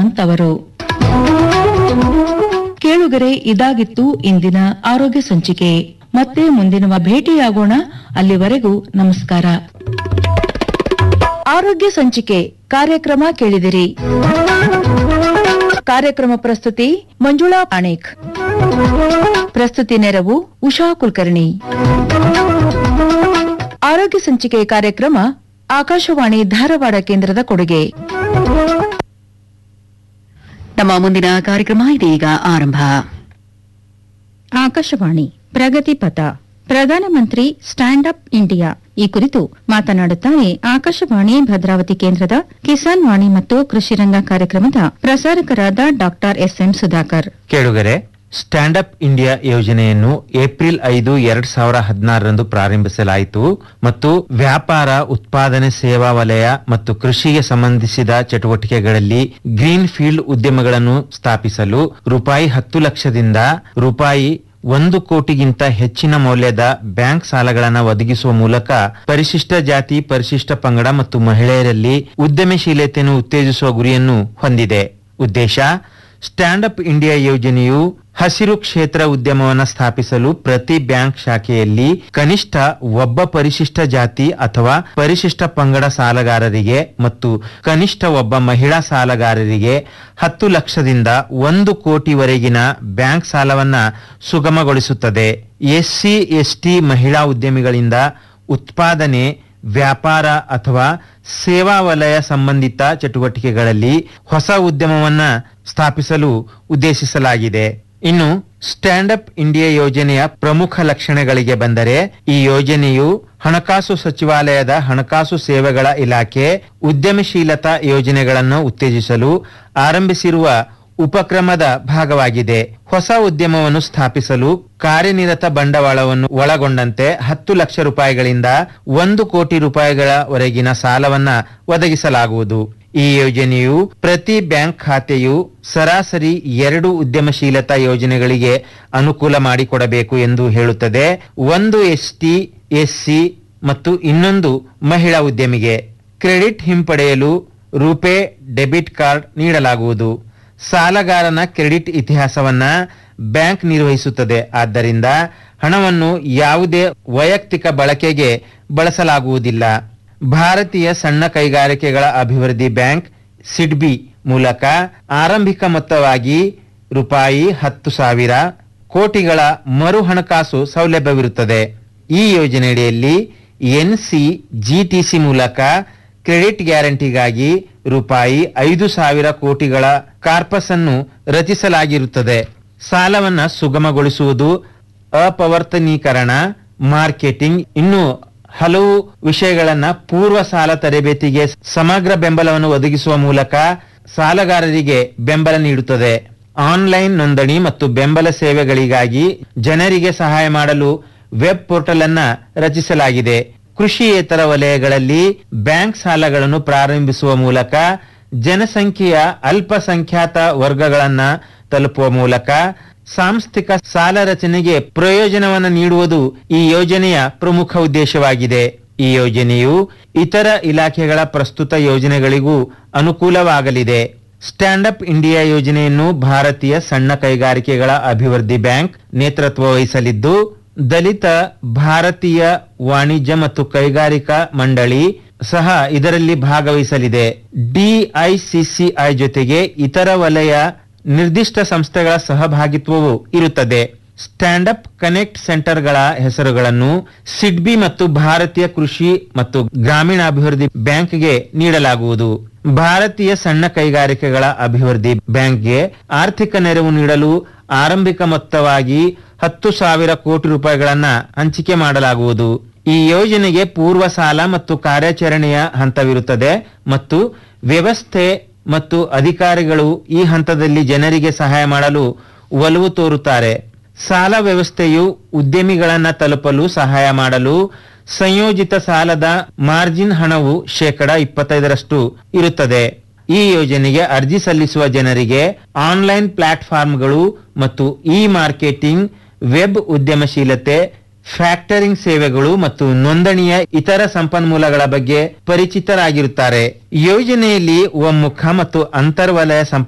ಕಾಮತ್ ಅವರು ಕೇಳುಗರೆ ಇದಾಗಿತ್ತು ಇಂದಿನ ಆರೋಗ್ಯ ಸಂಚಿಕೆ ಮತ್ತೆ ಮುಂದಿನ ಭೇಟಿಯಾಗೋಣ ಅಲ್ಲಿವರೆಗೂ ನಮಸ್ಕಾರ ಆರೋಗ್ಯ ಸಂಚಿಕೆ ಕಾರ್ಯಕ್ರಮ ಕೇಳಿದಿರಿ ಕಾರ್ಯಕ್ರಮ ಪ್ರಸ್ತುತಿ ಮಂಜುಳಾ ಪಾಣೇಕ್ ಪ್ರಸ್ತುತಿ ನೆರವು ಉಷಾ ಕುಲಕರ್ಣಿ ಆರೋಗ್ಯ ಸಂಚಿಕೆ ಕಾರ್ಯಕ್ರಮ ಆಕಾಶವಾಣಿ ಧಾರವಾಡ ಕೇಂದ್ರದ ಕೊಡುಗೆ ನಮ್ಮ ಮುಂದಿನ ಕಾರ್ಯಕ್ರಮ ಇದೀಗ ಆರಂಭ ಆಕಾಶವಾಣಿ ಪ್ರಗತಿ ಪಥ ಪ್ರಧಾನಮಂತ್ರಿ ಸ್ಟ್ಯಾಂಡ್ ಅಪ್ ಇಂಡಿಯಾ ಈ ಕುರಿತು ಮಾತನಾಡುತ್ತಾರೆ ಆಕಾಶವಾಣಿ ಭದ್ರಾವತಿ ಕೇಂದ್ರದ ಕಿಸಾನ್ ವಾಣಿ ಮತ್ತು ಕೃಷಿ ರಂಗ ಕಾರ್ಯಕ್ರಮದ ಪ್ರಸಾರಕರಾದ ಡಾಕ್ಟರ್ ಎಸ್ಎಂ ಸುಧಾಕರ್ ಕೇಳುಗರೆ ಸ್ಟ್ಯಾಂಡ್ ಅಪ್ ಇಂಡಿಯಾ ಯೋಜನೆಯನ್ನು ಏಪ್ರಿಲ್ ಐದು ಎರಡ್ ಸಾವಿರ ಹದಿನಾರರಂದು ಪ್ರಾರಂಭಿಸಲಾಯಿತು ಮತ್ತು ವ್ಯಾಪಾರ ಉತ್ಪಾದನೆ ಸೇವಾ ವಲಯ ಮತ್ತು ಕೃಷಿಗೆ ಸಂಬಂಧಿಸಿದ ಚಟುವಟಿಕೆಗಳಲ್ಲಿ ಗ್ರೀನ್ ಫೀಲ್ಡ್ ಉದ್ಯಮಗಳನ್ನು ಸ್ಥಾಪಿಸಲು ರೂಪಾಯಿ ಹತ್ತು ಲಕ್ಷದಿಂದ ರೂಪಾಯಿ ಒಂದು ಕೋಟಿಗಿಂತ ಹೆಚ್ಚಿನ ಮೌಲ್ಯದ ಬ್ಯಾಂಕ್ ಸಾಲಗಳನ್ನು ಒದಗಿಸುವ ಮೂಲಕ ಪರಿಶಿಷ್ಟ ಜಾತಿ ಪರಿಶಿಷ್ಟ ಪಂಗಡ ಮತ್ತು ಮಹಿಳೆಯರಲ್ಲಿ ಉದ್ಯಮಶೀಲತೆಯನ್ನು ಉತ್ತೇಜಿಸುವ ಗುರಿಯನ್ನು ಹೊಂದಿದೆ ಉದ್ದೇಶ ಸ್ಟ್ಯಾಂಡ್ ಅಪ್ ಇಂಡಿಯಾ ಯೋಜನೆಯು ಹಸಿರು ಕ್ಷೇತ್ರ ಉದ್ಯಮವನ್ನು ಸ್ಥಾಪಿಸಲು ಪ್ರತಿ ಬ್ಯಾಂಕ್ ಶಾಖೆಯಲ್ಲಿ ಕನಿಷ್ಠ ಒಬ್ಬ ಪರಿಶಿಷ್ಟ ಜಾತಿ ಅಥವಾ ಪರಿಶಿಷ್ಟ ಪಂಗಡ ಸಾಲಗಾರರಿಗೆ ಮತ್ತು ಕನಿಷ್ಠ ಒಬ್ಬ ಮಹಿಳಾ ಸಾಲಗಾರರಿಗೆ ಹತ್ತು ಲಕ್ಷದಿಂದ ಒಂದು ಕೋಟಿವರೆಗಿನ ಬ್ಯಾಂಕ್ ಸಾಲವನ್ನ ಸುಗಮಗೊಳಿಸುತ್ತದೆ ಎಸ್ಸಿ ಎಸ್ಟಿ ಮಹಿಳಾ ಉದ್ಯಮಿಗಳಿಂದ ಉತ್ಪಾದನೆ ವ್ಯಾಪಾರ ಅಥವಾ ಸೇವಾ ವಲಯ ಸಂಬಂಧಿತ ಚಟುವಟಿಕೆಗಳಲ್ಲಿ ಹೊಸ ಉದ್ಯಮವನ್ನ ಸ್ಥಾಪಿಸಲು ಉದ್ದೇಶಿಸಲಾಗಿದೆ ಇನ್ನು ಸ್ಟ್ಯಾಂಡ್ ಅಪ್ ಇಂಡಿಯಾ ಯೋಜನೆಯ ಪ್ರಮುಖ ಲಕ್ಷಣಗಳಿಗೆ ಬಂದರೆ ಈ ಯೋಜನೆಯು ಹಣಕಾಸು ಸಚಿವಾಲಯದ ಹಣಕಾಸು ಸೇವೆಗಳ ಇಲಾಖೆ ಉದ್ಯಮಶೀಲತಾ ಯೋಜನೆಗಳನ್ನು ಉತ್ತೇಜಿಸಲು ಆರಂಭಿಸಿರುವ ಉಪಕ್ರಮದ ಭಾಗವಾಗಿದೆ ಹೊಸ ಉದ್ಯಮವನ್ನು ಸ್ಥಾಪಿಸಲು ಕಾರ್ಯನಿರತ ಬಂಡವಾಳವನ್ನು ಒಳಗೊಂಡಂತೆ ಹತ್ತು ಲಕ್ಷ ರೂಪಾಯಿಗಳಿಂದ ಒಂದು ಕೋಟಿ ರೂಪಾಯಿಗಳವರೆಗಿನ ಸಾಲವನ್ನ ಒದಗಿಸಲಾಗುವುದು ಈ ಯೋಜನೆಯು ಪ್ರತಿ ಬ್ಯಾಂಕ್ ಖಾತೆಯು ಸರಾಸರಿ ಎರಡು ಉದ್ಯಮಶೀಲತಾ ಯೋಜನೆಗಳಿಗೆ ಅನುಕೂಲ ಮಾಡಿಕೊಡಬೇಕು ಎಂದು ಹೇಳುತ್ತದೆ ಒಂದು ಎಸ್ಟಿ ಎಸ್ಸಿ ಮತ್ತು ಇನ್ನೊಂದು ಮಹಿಳಾ ಉದ್ಯಮಿಗೆ ಕ್ರೆಡಿಟ್ ಹಿಂಪಡೆಯಲು ರುಪೇ ಡೆಬಿಟ್ ಕಾರ್ಡ್ ನೀಡಲಾಗುವುದು ಸಾಲಗಾರನ ಕ್ರೆಡಿಟ್ ಇತಿಹಾಸವನ್ನ ಬ್ಯಾಂಕ್ ನಿರ್ವಹಿಸುತ್ತದೆ ಆದ್ದರಿಂದ ಹಣವನ್ನು ಯಾವುದೇ ವೈಯಕ್ತಿಕ ಬಳಕೆಗೆ ಬಳಸಲಾಗುವುದಿಲ್ಲ ಭಾರತೀಯ ಸಣ್ಣ ಕೈಗಾರಿಕೆಗಳ ಅಭಿವೃದ್ಧಿ ಬ್ಯಾಂಕ್ ಸಿಡ್ಬಿ ಮೂಲಕ ಆರಂಭಿಕ ಮೊತ್ತವಾಗಿ ರೂಪಾಯಿ ಹತ್ತು ಸಾವಿರ ಕೋಟಿಗಳ ಮರು ಹಣಕಾಸು ಸೌಲಭ್ಯವಿರುತ್ತದೆ ಈ ಯೋಜನೆಯಡಿಯಲ್ಲಿ ಎನ್ಸಿ ಜಿಟಿಸಿ ಮೂಲಕ ಕ್ರೆಡಿಟ್ ಗ್ಯಾರಂಟಿಗಾಗಿ ರೂಪಾಯಿ ಐದು ಸಾವಿರ ಕೋಟಿಗಳ ಕಾರ್ಪಸ್ ಅನ್ನು ರಚಿಸಲಾಗಿರುತ್ತದೆ ಸಾಲವನ್ನ ಸುಗಮಗೊಳಿಸುವುದು ಅಪವರ್ತನೀಕರಣ ಮಾರ್ಕೆಟಿಂಗ್ ಇನ್ನು ಹಲವು ವಿಷಯಗಳನ್ನ ಪೂರ್ವ ಸಾಲ ತರಬೇತಿಗೆ ಸಮಗ್ರ ಬೆಂಬಲವನ್ನು ಒದಗಿಸುವ ಮೂಲಕ ಸಾಲಗಾರರಿಗೆ ಬೆಂಬಲ ನೀಡುತ್ತದೆ ಆನ್ಲೈನ್ ನೋಂದಣಿ ಮತ್ತು ಬೆಂಬಲ ಸೇವೆಗಳಿಗಾಗಿ ಜನರಿಗೆ ಸಹಾಯ ಮಾಡಲು ವೆಬ್ ಪೋರ್ಟಲ್ ಅನ್ನ ರಚಿಸಲಾಗಿದೆ ಕೃಷಿಯೇತರ ವಲಯಗಳಲ್ಲಿ ಬ್ಯಾಂಕ್ ಸಾಲಗಳನ್ನು ಪ್ರಾರಂಭಿಸುವ ಮೂಲಕ ಜನಸಂಖ್ಯೆಯ ಅಲ್ಪಸಂಖ್ಯಾತ ವರ್ಗಗಳನ್ನ ತಲುಪುವ ಮೂಲಕ ಸಾಂಸ್ಥಿಕ ಸಾಲ ರಚನೆಗೆ ಪ್ರಯೋಜನವನ್ನು ನೀಡುವುದು ಈ ಯೋಜನೆಯ ಪ್ರಮುಖ ಉದ್ದೇಶವಾಗಿದೆ ಈ ಯೋಜನೆಯು ಇತರ ಇಲಾಖೆಗಳ ಪ್ರಸ್ತುತ ಯೋಜನೆಗಳಿಗೂ ಅನುಕೂಲವಾಗಲಿದೆ ಸ್ಟ್ಯಾಂಡ್ ಅಪ್ ಇಂಡಿಯಾ ಯೋಜನೆಯನ್ನು ಭಾರತೀಯ ಸಣ್ಣ ಕೈಗಾರಿಕೆಗಳ ಅಭಿವೃದ್ಧಿ ಬ್ಯಾಂಕ್ ನೇತೃತ್ವ ವಹಿಸಲಿದ್ದು ದಲಿತ ಭಾರತೀಯ ವಾಣಿಜ್ಯ ಮತ್ತು ಕೈಗಾರಿಕಾ ಮಂಡಳಿ ಸಹ ಇದರಲ್ಲಿ ಭಾಗವಹಿಸಲಿದೆ ಡಿಐಸಿಸಿಐ ಜೊತೆಗೆ ಇತರ ವಲಯ ನಿರ್ದಿಷ್ಟ ಸಂಸ್ಥೆಗಳ ಸಹಭಾಗಿತ್ವವು ಇರುತ್ತದೆ ಸ್ಟ್ಯಾಂಡ್ ಅಪ್ ಕನೆಕ್ಟ್ ಸೆಂಟರ್ಗಳ ಹೆಸರುಗಳನ್ನು ಸಿಡ್ಬಿ ಮತ್ತು ಭಾರತೀಯ ಕೃಷಿ ಮತ್ತು ಗ್ರಾಮೀಣಾಭಿವೃದ್ಧಿ ಬ್ಯಾಂಕ್ಗೆ ನೀಡಲಾಗುವುದು ಭಾರತೀಯ ಸಣ್ಣ ಕೈಗಾರಿಕೆಗಳ ಅಭಿವೃದ್ಧಿ ಬ್ಯಾಂಕ್ಗೆ ಆರ್ಥಿಕ ನೆರವು ನೀಡಲು ಆರಂಭಿಕ ಮೊತ್ತವಾಗಿ ಹತ್ತು ಸಾವಿರ ಕೋಟಿ ರೂಪಾಯಿಗಳನ್ನ ಹಂಚಿಕೆ ಮಾಡಲಾಗುವುದು ಈ ಯೋಜನೆಗೆ ಪೂರ್ವ ಸಾಲ ಮತ್ತು ಕಾರ್ಯಾಚರಣೆಯ ಹಂತವಿರುತ್ತದೆ ಮತ್ತು ವ್ಯವಸ್ಥೆ ಮತ್ತು ಅಧಿಕಾರಿಗಳು ಈ ಹಂತದಲ್ಲಿ ಜನರಿಗೆ ಸಹಾಯ ಮಾಡಲು ಒಲವು ತೋರುತ್ತಾರೆ ಸಾಲ ವ್ಯವಸ್ಥೆಯು ಉದ್ಯಮಿಗಳನ್ನ ತಲುಪಲು ಸಹಾಯ ಮಾಡಲು ಸಂಯೋಜಿತ ಸಾಲದ ಮಾರ್ಜಿನ್ ಹಣವು ಶೇಕಡ ಇಪ್ಪತ್ತೈದರಷ್ಟು ಇರುತ್ತದೆ ಈ ಯೋಜನೆಗೆ ಅರ್ಜಿ ಸಲ್ಲಿಸುವ ಜನರಿಗೆ ಆನ್ಲೈನ್ ಪ್ಲಾಟ್ಫಾರ್ಮ್ಗಳು ಮತ್ತು ಇ ಮಾರ್ಕೆಟಿಂಗ್ ವೆಬ್ ಉದ್ಯಮಶೀಲತೆ ಫ್ಯಾಕ್ಟರಿಂಗ್ ಸೇವೆಗಳು ಮತ್ತು ನೋಂದಣಿಯ ಇತರ ಸಂಪನ್ಮೂಲಗಳ ಬಗ್ಗೆ ಪರಿಚಿತರಾಗಿರುತ್ತಾರೆ ಯೋಜನೆಯಲ್ಲಿ ಒಮ್ಮುಖ ಮತ್ತು ಅಂತರ್ವಲಯ ಸಂಪರ್ಕ